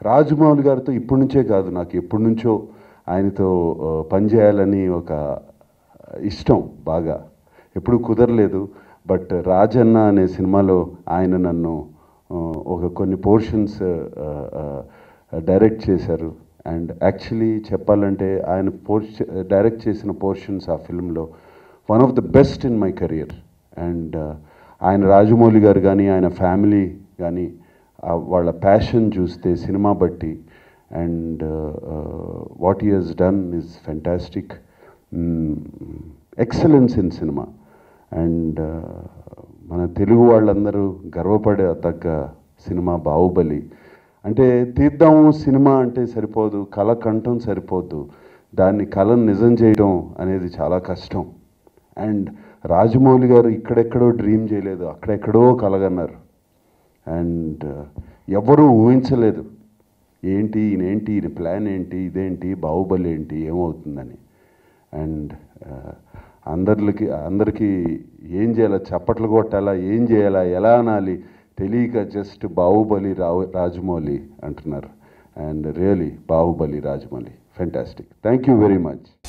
రాజమౌళి గారితో ఇప్పటి నుంచే కాదు నాకు ఎప్పటి నుంచో ఆయనతో ఆ, పనిచేయాలని ఒక ఇష్టం బాగా ఎప్పుడు కుదరలేదు బట్ రాజన్న అనే సినిమాలో ఆయన నన్ను ఆ, ఒక కొన్ని పోర్షన్స్ డైరెక్ట్ చేశారు అండ్ యాక్చువల్లీ చెప్పాలంటే ఆయన పోర్ష డైరెక్ట్ చేసిన పోర్షన్స్ ఆ ఫిల్మ్లో one of the best in my career and ఆయన రాజమౌళి గారు కానీ ఆయన ఫ్యామిలీ కానీ వాళ్ళ ప్యాషన్ చూస్తే సినిమా బట్టి and what he he's done is fantastic excellence in cinema and మన తెలుగు వాళ్ళందరూ గర్వపడే తగ్గ సినిమా బాహుబలి అంటే తీద్దాము సినిమా అంటే సరిపోదు కళ కంఠం సరిపోదు దాన్ని కళను నిజం చేయడం అనేది చాలా కష్టం అండ్ రాజమౌళి గారు ఇక్కడెక్కడో డ్రీమ్ చేయలేదు అక్కడెక్కడో కలగన్నారు అండ్ ఎవరూ ఊహించలేదు ఏంటి ఈయనేంటి ఈయన ప్లాన్ ఏంటి ఇదేంటి బాహుబలి ఏంటి ఏమవుతుందని అండ్ అందరికి అందరికీ ఏం చేయాలా చప్పట్లు కొట్టాలా ఏం చేయాలా ఎలా అనాలి తెలియక జస్ట్ బాహుబలి రావు రాజమౌళి అంటున్నారు and really Baahubali Rajamouli fantastic thank you very much